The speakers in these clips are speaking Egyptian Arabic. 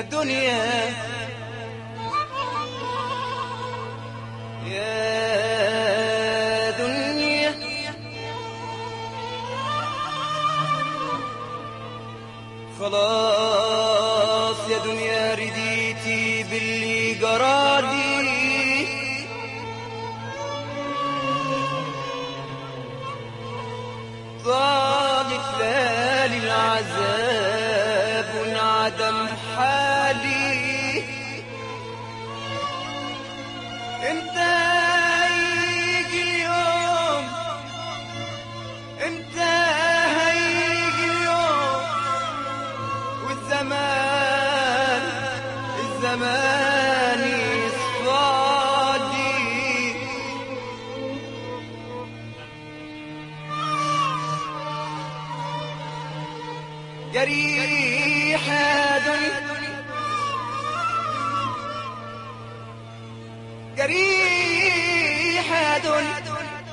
دنيا يا دنيا خلاص يا دنيا رديتي باللي جرالي ضاقت ليالي العذاب وانعدم حالي امتى يجي اليوم امتى هيجي اليوم والزمان الزمان يصفادي جريح يا دنيا جريح يا دنيا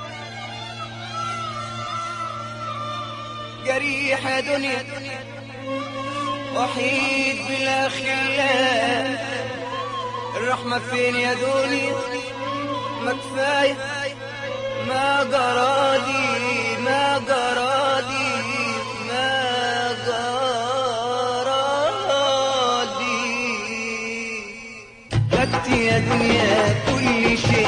جريح يا دنيا وحيد بالأخلاء الرحمة فين يا دنيا ما كفاية ما جرادي ما جرادي ما جرادي خدت يا دنيا كل شيء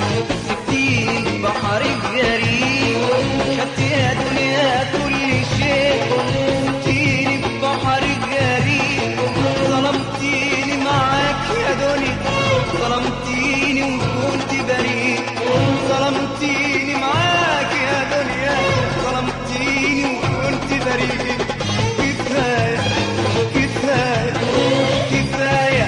سبتيني بحر الجريء خدت يا دنيا كل شيء سبتيني بحر الجريء ظلمتيني معاك يا دنيا ظلمتيني وكنت بريء ظلمتيني معاك يا دنيا ظلمتيني وكنت بريء كفاية كفاية كفاية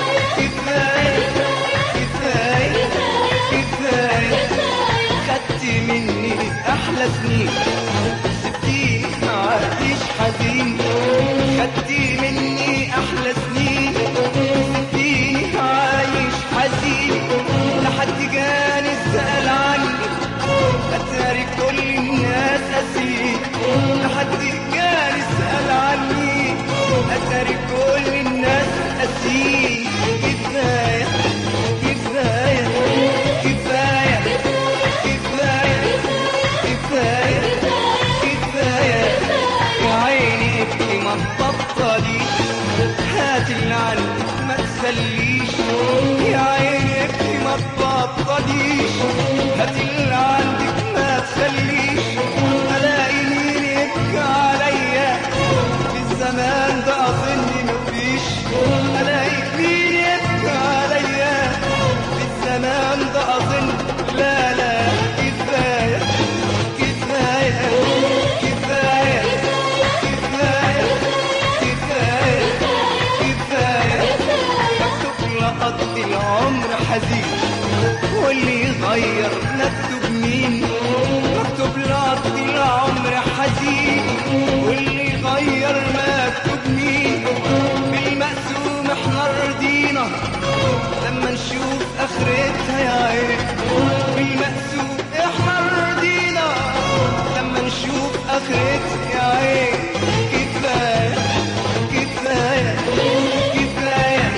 كفاية كفاية كفاية خدت مني أحلى سنين سبتيني معاديش حزين خدت مني أحلى سنين سبتيني عايش حزين لحد جاني سأل عني أتاري كل الناس أسير لحد جاني سأل عني أتاري كل الناس أسير كفاية كفاية كفاية كفاية كفاية كفاية يا عيني ابكي ما تبطليش هات اللي عندك ما تخليش يا عيني ابكي ما تبطليش هات اللي عندك ما تخليش الاقي مين يبكي عليا في الزمان ده اظن مفيش الاقي مين يبكي عليا في الزمان ده اظن لا لا كفايه كفايه كفايه كفايه كفايه كفايه مكتوب لقضي العمر حزين واللي يغير مكتوب مين مكتوب لقضي العمر حزين واللي يغير مكتوب مين بالمقسوم احنا رضينا لما نشوف اخرتها يا عين بالمقسوم احنا رضينا لما نشوف اخرتها يا عين كفايه كفايه كفايه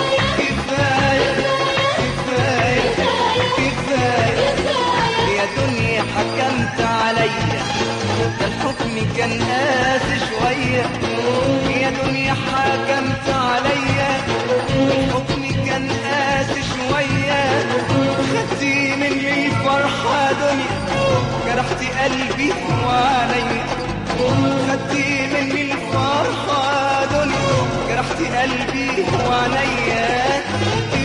كفايه كفايه كفايه يا دنيا حكمت عليا ده الحكم كان قاسي شوية يا دنيا حكمت عليا الحكم كان قاسي شوية خدتي مني الفرحة دنيا جرحتي قلبي وعليا خدتي مني الفرحة دنيا جرحتي قلبي وعليا